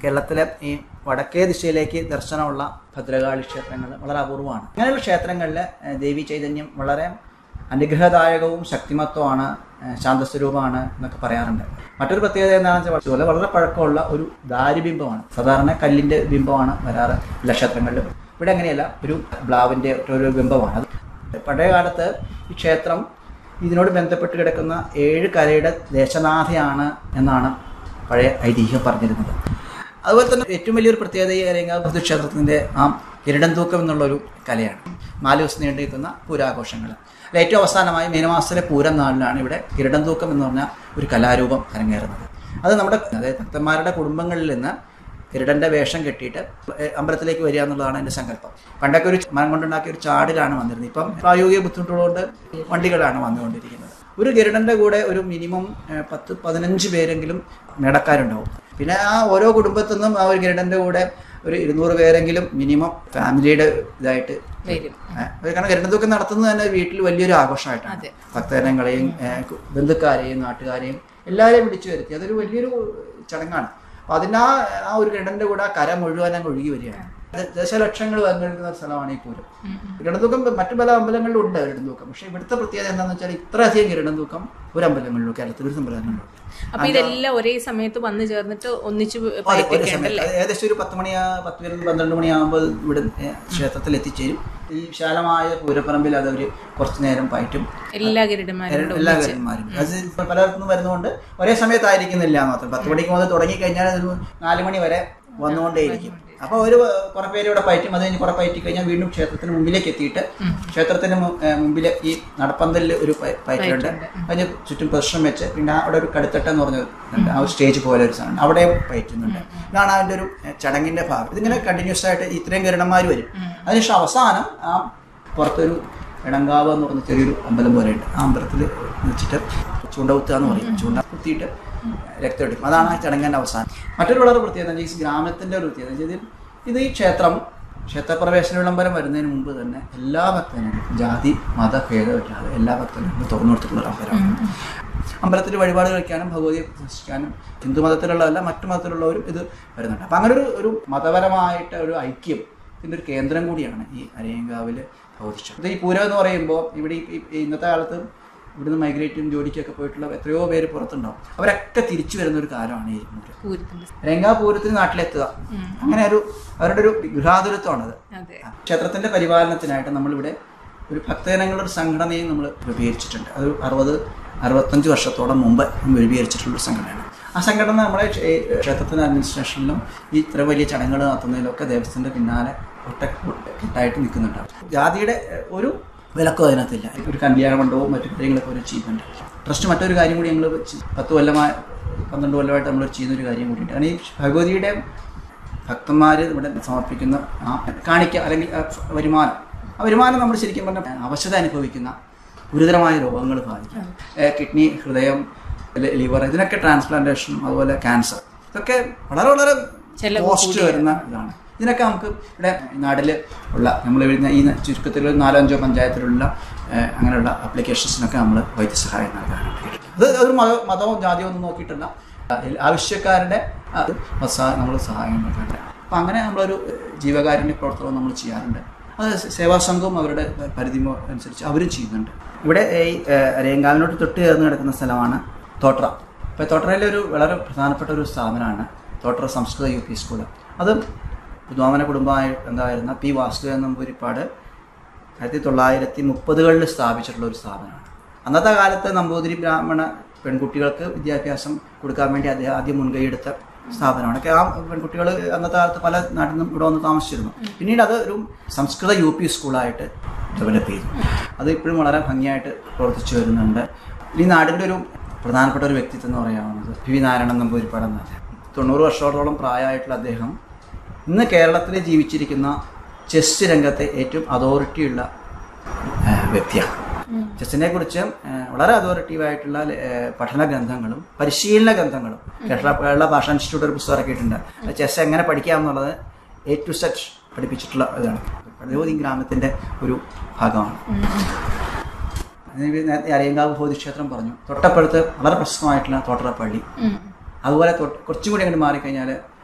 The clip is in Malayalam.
കേരളത്തിലെ ഈ വടക്കേ ദിശയിലേക്ക് ദർശനമുള്ള ഭദ്രകാളി ക്ഷേത്രങ്ങൾ വളരെ അപൂർവമാണ് അങ്ങനെയുള്ള ക്ഷേത്രങ്ങളിൽ ഏഹ്, ദേവി ചൈതന്യം വളരെ അനുഗ്രഹദായകവും ശക്തിമത്വമാണ് ഏഹ്, ശാന്തസ്വരൂപമാണ് എന്നൊക്കെ പറയാറുണ്ട് മറ്റൊരു പ്രത്യേകത എന്താണെന്ന് വെച്ചാൽ ഇതുപോലെ വളരെ പഴക്കമുള്ള ഒരു ദാരുബിംബമാണ് സാധാരണ കല്ലിൻ്റെ ബിംബമാണ് വരാറ് എല്ലാ ക്ഷേത്രങ്ങളിലും ഇവിടെ അങ്ങനെയല്ല ഒരു ബ്ലാവിൻ്റെ ഒരു ബിംബമാണ് അത് പഴയ കാലത്ത് ഈ ക്ഷേത്രം ഇതിനോട് ബന്ധപ്പെട്ട് കിടക്കുന്ന ഏഴ് കരയുടെ ദേശനാഥയാണ് എന്നാണ് പഴയ ഐതിഹ്യം പറഞ്ഞിരുന്നത് അതുപോലെ തന്നെ ഏറ്റവും വലിയൊരു പ്രത്യേകത ഈ അരങ്ങാപുരത്ത് ക്ഷേത്രത്തിൻ്റെ ആ കിരീടം തൂക്കം എന്നുള്ളൊരു കലയാണ് നാല് ദിവസം നീണ്ടു നിൽക്കുന്ന പൂരാഘോഷങ്ങൾ അതിൽ ഏറ്റവും അവസാനമായി മീനമാസത്തിലെ പൂരം നാളിലാണ് ഇവിടെ കിരീടം തൂക്കം എന്ന് പറഞ്ഞ ഒരു കലാരൂപം അരങ്ങേറുന്നത് അത് നമ്മുടെ അതായത് ഭക്തന്മാരുടെ കുടുംബങ്ങളിൽ നിന്ന് കിരീടന്റെ വേഷം കെട്ടിയിട്ട് ഏഹ് അമ്പലത്തിലേക്ക് വരിക എന്നുള്ളതാണ് എൻ്റെ സങ്കല്പം പണ്ടൊക്കെ ഒരു മരം കൊണ്ടുണ്ടാക്കിയ ഒരു ചാടിലാണ് വന്നിരുന്നത് ഇപ്പം പ്രായോഗിക ബുദ്ധിമുട്ടുള്ളതുകൊണ്ട് വണ്ടികളാണ് വന്നുകൊണ്ടിരിക്കുന്നത് ഒരു ഗരുഡന്റെ കൂടെ ഒരു മിനിമം ഏഹ്, പത്ത് പതിനഞ്ച് പേരെങ്കിലും മേടക്കാരുണ്ടാവും പിന്നെ ആ ഓരോ കുടുംബത്തിൽ നിന്നും ആ ഒരു ഗരുഡന്റെ കൂടെ ഒരു ഇരുന്നൂറ് പേരെങ്കിലും മിനിമം ഫാമിലിയുടെ ഇതായിട്ട് വരും ഏഹ്, ഒരു കാരണം ഗരുഡന്തൊക്കെ നടത്തുന്നത് തന്നെ വീട്ടിൽ വലിയൊരു ആഘോഷമായിട്ടാണ് അതെ. ഭക്തജനങ്ങളെയും ഏഹ്, കു- ബന്ധുക്കാരെയും നാട്ടുകാരെയും എല്ലാവരെയും വിളിച്ചു വരുത്തി അതൊരു വലിയൊരു ചടങ്ങാണ് അപ്പൊ അതിന് ആ ആ ഒരു ഗരുഡന്റെ കൂടെ ആ കര മുഴുവൻ അങ്ങ് ഒഴുകി വരികയാണ് ദ- ദശലക്ഷങ്ങൾ പങ്കെടുക്കുന്ന ഒരു സ്ഥലമാണ് ഈ പൂരം ഗരുഡന്തൂക്കം മറ്റു പല അമ്പലങ്ങളിലും ഉണ്ട് ഗരുഡന്തൂക്കം പക്ഷേ ഇവിടുത്തെ പ്രത്യേകത എന്താണെന്ന് വെച്ചാൽ ഇത്രയധികം ഗരുഡന്തൂക്കം ഒരു അമ്പലങ്ങളിലും കേരളത്തിൽ ഒരു അമ്പലങ്ങളിലും അപ്പൊ ഇതെല്ലാം ഒരേ സമയത്ത് വന്നു ചേർന്നിട്ട് ഒന്നിച്ച് അതെ, ഒരു പയറ്റിക്കേണ്ടല്ലേ സമയത്ത് അത് ഏകദേശം ഒരു പത്ത് മണി പത്ത് പതിനൊന്ന് പന്ത്രണ്ട് മണിയാകുമ്പോൾ ഇവിടെ ഏ, ക്ഷേത്രത്തിൽ എത്തിച്ചേരും ഈ വിശാലമായ പൂരപ്പറമ്പിൽ അതവർ കുറച്ചു നേരം പയറ്റും എല്ലാ ഗരുഡന്മാരും എല്ലാ കാര്യന്മാരും അത് പലയിടത്തുനിന്ന് വരുന്നതുകൊണ്ട് ഒരേ സമയത്തായിരിക്കുന്നില്ല എന്ന് മാത്രം പത്ത് മണിക്ക് മുതൽ തുടങ്ങി കഴിഞ്ഞാൽ ഒരു നാല് മണി വരെ വന്നുകൊണ്ടേയിരിക്കും അപ്പോൾ ഒരു കുറെ പേര് ഇവിടെ പയറ്റും അത് കഴിഞ്ഞ് കുറെ പയറ്റി കഴിഞ്ഞാൽ വീണ്ടും ക്ഷേത്രത്തിന് മുമ്പിലേക്ക് എത്തിയിട്ട് ക്ഷേത്രത്തിന് മു- ഏ, മുമ്പിൽ ഈ നടപ്പന്തലിൽ ഒരു പയ- പയറ്റുണ്ട് അതിന് ചുറ്റും പ്രശ്നം വെച്ച് പിന്നെ അവിടെ ഒരു കടുത്തട്ട എന്ന് പറഞ്ഞ ഉണ്ട്. ആ ഒരു സ്റ്റേജ് പോലെ ഒരു സാധനം അവിടെ പയറ്റുന്നുണ്ട് ഇതാണ് അതിൻ്റെ ഒരു ഏ, ചടങ്ങിന്റെ ഭാഗം ഇതിങ്ങനെ കണ്ടിന്യൂസ് ആയിട്ട് ഇത്രയും കിരണന്മാർ വരും അതിനുശേഷം അവസാനം ആ പുറത്തൊരു ഇടങ്കാവ് എന്ന് പറഞ്ഞ ചെറിയൊരു അമ്പലം പോലെ ഉണ്ട് ആ അമ്പലത്തിൽ വെച്ചിട്ട് ചൂണ്ട കുത്തുക എന്ന് പറയും ചൂണ്ട കുത്തിയിട്ട് രക്തം എടുക്കും അതാണ് ആ ചടങ്ങിൻ്റെ അവസാനം മറ്റൊരു വളരെ പ്രത്യേകത എന്ന് വെച്ചാൽ ഈ ഗ്രാമത്തിൻ്റെ ഒരു പ്രത്യേകത എന്ന് വെച്ചാൽ ഇത് ഈ ക്ഷേത്രം ക്ഷേത്രപ്രവേശന വിളംബരം വരുന്നതിന് മുമ്പ് തന്നെ എല്ലാ ഭക്തനും ജാതി മത ഭേദമില്ലാതെ എല്ലാ ഭക്തനും തുറന്നു കൊടുത്തിട്ടുള്ള ഒരു അമ്പലമാണ് അമ്പലത്തിൽ വഴിപാട് കഴിക്കാനും ഭഗവതിയെ ദർശിക്കാനും ഹിന്ദു മതത്തിലുള്ളതല്ല മറ്റു മതത്തിലുള്ളവരും ഇത് വരുന്നുണ്ട് അപ്പം അങ്ങനെ ഒരു ഒരു മതപരമായിട്ട് ഒരു ഐക്യം ഇതിൻ്റെ ഒരു കേന്ദ്രം കൂടിയാണ് ഈ അരയങ്കാവിൽ ഭൗതിഷ്ടം ഇത് ഈ പൂരം എന്ന് പറയുമ്പോൾ ഇവിടെ ഈ- ഈ- ഈ ഇന്നത്തെ കാലത്ത് ഇവിടുന്ന് മൈഗ്രേറ്റും ജോലിക്കൊക്കെ പോയിട്ടുള്ള എത്രയോ പേര് പുറത്തുണ്ടാവും അവരൊക്കെ തിരിച്ചു വരുന്ന ഒരു കാലമാണ് ഈ പൂരം പൂരത്തിന്റെ രംഗാ പൂരത്തിന് നാട്ടിലെത്തുക അങ്ങനെ ഒരു അവരുടെ ഒരു ഗൃഹാതുരത്വമാണത് അതെ ക്ഷേത്രത്തിന്റെ പരിപാലനത്തിനായിട്ട് നമ്മളിവിടെ ഒരു ഭക്തജനങ്ങളുടെ ഒരു സംഘടനയും നമ്മൾ രൂപീകരിച്ചിട്ടുണ്ട് അത് അറുപത് അറുപത്തഞ്ച് വർഷത്തോളം മുമ്പ് രൂപീകരിച്ചിട്ടുള്ള ഒരു സംഘടനയാണ് ആ സംഘടന നമ്മുടെ ക്ഷേ- ഈ ക്ഷേത്രത്തിന്റെ അഡ്മിനിസ്ട്രേഷനിലും ഈ ഇത്ര വലിയ ചടങ്ങുകൾ നടത്തുന്നതിലൊക്കെ ദേവസ്ഥന്റെ പിന്നാലെ ഒട്ട കെട്ടായിട്ട് നിൽക്കുന്നുണ്ടാവും ജാതിയുടെ ഏഹ്, ഒരു വിലക്കും അതിനകത്തില്ല ഒരു കല്യാണ മണ്ഡപവും മറ്റു കാര്യങ്ങളൊക്കെ ഒരു ചെയ്യുന്നുണ്ട് ട്രസ്റ്റ് മറ്റൊരു കാര്യം കൂടി ഞങ്ങൾ പത്ത് കൊല്ലമായി പന്ത്രണ്ട് കൊല്ലമായിട്ട് നമ്മൾ ചെയ്യുന്ന ഒരു കാര്യം കൂടിയുണ്ട് കാരണം ഈ ഭഗവതിയുടെ ഭക്തന്മാർ ഇവിടെ സമർപ്പിക്കുന്ന ആ കാണിക്ക അല്ലെങ്കിൽ ആ വരുമാനം ആ വരുമാനം നമ്മൾ ശരിക്കും പറഞ്ഞാൽ അവശത അനുഭവിക്കുന്ന ഗുരുതരമായ രോഗങ്ങൾ ബാധിക്കും ഏഹ് കിഡ്നി ഹൃദയം ല- ലിവർ ഇതിനൊക്കെ ട്രാൻസ്പ്ലാന്റേഷനും അതുപോലെ ക്യാൻസർ ഇതൊക്കെ വളരെ വളരെ ചെലവ് കോസ്റ്റ് വരുന്ന ഇതാണ് ഇതിനൊക്കെ നമുക്ക് ഇവിടെ നാട്ടിൽ ഉള്ള നമ്മൾ വരുന്ന ഈ ചുരുക്കത്തിൽ ഒരു നാലോ അഞ്ചോ പഞ്ചായത്തിലുള്ള ഏഹ്, അങ്ങനെയുള്ള അപ്ലിക്കേഷൻസിനൊക്കെ നമ്മൾ വൈദ്യസഹായം നൽകാനാണ് അത് അതൊരു മത മതവും ജാതിയോ ഒന്നും നോക്കിയിട്ടല്ല അതിൽ ആവശ്യക്കാരുടെ അത് നമ്മൾ സഹായം നൽകാറുണ്ട് അപ്പം അങ്ങനെ നമ്മളൊരു ഏഹ്, ജീവകാരുണ്യ പ്രവർത്തനവും നമ്മൾ ചെയ്യാറുണ്ട് അത് സേവാ സംഘവും അവരുടെ പരിധി അനുസരിച്ച് അവരും ചെയ്യുന്നുണ്ട് ഇവിടെ ഈ ഏഹ്, രേങ്കാവിനോട് തൊട്ട് ചേർന്ന് കിടക്കുന്ന സ്ഥലമാണ് തോട്ര ഇപ്പോൾ തോട്രയിലെ ഒരു വളരെ പ്രധാനപ്പെട്ട ഒരു സ്ഥാപനമാണ് തോട്ര സംസ്കൃത യു പി സ്കൂൾ അത് പുതുവാമന കുടുംബമായി എന്തായിരുന്ന പി വാസുദേവൻ നമ്പൂരിപ്പാട് ആയിരത്തി തൊള്ളായിരത്തി മുപ്പതുകളിൽ സ്ഥാപിച്ചിട്ടുള്ള ഒരു സ്ഥാപനമാണ് അന്നത്തെ കാലത്ത് നമ്പൂതിരി ബ്രാഹ്മണ പെൺകുട്ടികൾക്ക് വിദ്യാഭ്യാസം കൊടുക്കാൻ വേണ്ടി അദ്ദേഹം ആദ്യം മുൻകൈയെടുത്ത സ്ഥാപനമാണ് ഒക്കെ ആ പെൺകുട്ടികൾ അന്നത്തെ കാലത്ത് പല നാട്ടിൽ നിന്നും ഇവിടെ വന്ന് താമസിച്ചിരുന്നു പിന്നീട് അത് ഒരു സംസ്കൃത യു പി സ്കൂളായിട്ട് ഡെവലപ്പ് ചെയ്തു അത് ഇപ്പോഴും വളരെ ഭംഗിയായിട്ട് പ്രവർത്തിച്ചു വരുന്നുണ്ട് ഈ നാടിൻ്റെ ഒരു പ്രധാനപ്പെട്ട ഒരു വ്യക്തിത്വം എന്ന് പറയാവുന്നത് പി വി നാരായണൻ നമ്പൂരിപ്പാട് എന്ന അദ്ദേഹം തൊണ്ണൂറ് വർഷത്തോളം പ്രായമായിട്ടുള്ള അദ്ദേഹം ഇന്ന് കേരളത്തിൽ ജീവിച്ചിരിക്കുന്ന ചെസ് രംഗത്തെ ഏറ്റവും അതോറിറ്റിയുള്ള ആ, വ്യക്തിയാണ് ചെസ്സിനെ കുറിച്ച് ആ, വളരെ അതോറിറ്റീവായിട്ടുള്ള ആ, പഠന ഗ്രന്ഥങ്ങളും പരിശീലന ഗ്രന്ഥങ്ങളും കേരള കേരള ഭാഷാ ഇൻസ്റ്റിറ്റ്യൂട്ട് ഒരു പുസ്തകം ഇറക്കിയിട്ടുണ്ട് അത് ചെസ് എങ്ങനെ പഠിക്കാം എന്നുള്ളത് എ ടു സെറ്റ് പഠിപ്പിച്ചിട്ടുള്ള ഇതാണ് പടയോതി ഗ്രാമത്തിൻ്റെ ഒരു ഭാഗമാണ് നേരത്തെ അരയങ്കാവ് ബോധിക്ഷേത്രം പറഞ്ഞു തൊട്ടപ്പുറത്ത് വളരെ പ്രശസ്തമായിട്ടുള്ള തോട്ടറപ്പള്ളി അതുപോലെ തൊട്ട് കുറച്ചും കൂടി അങ്ങോട്ട് മാറിക്കഴിഞ്ഞാൽ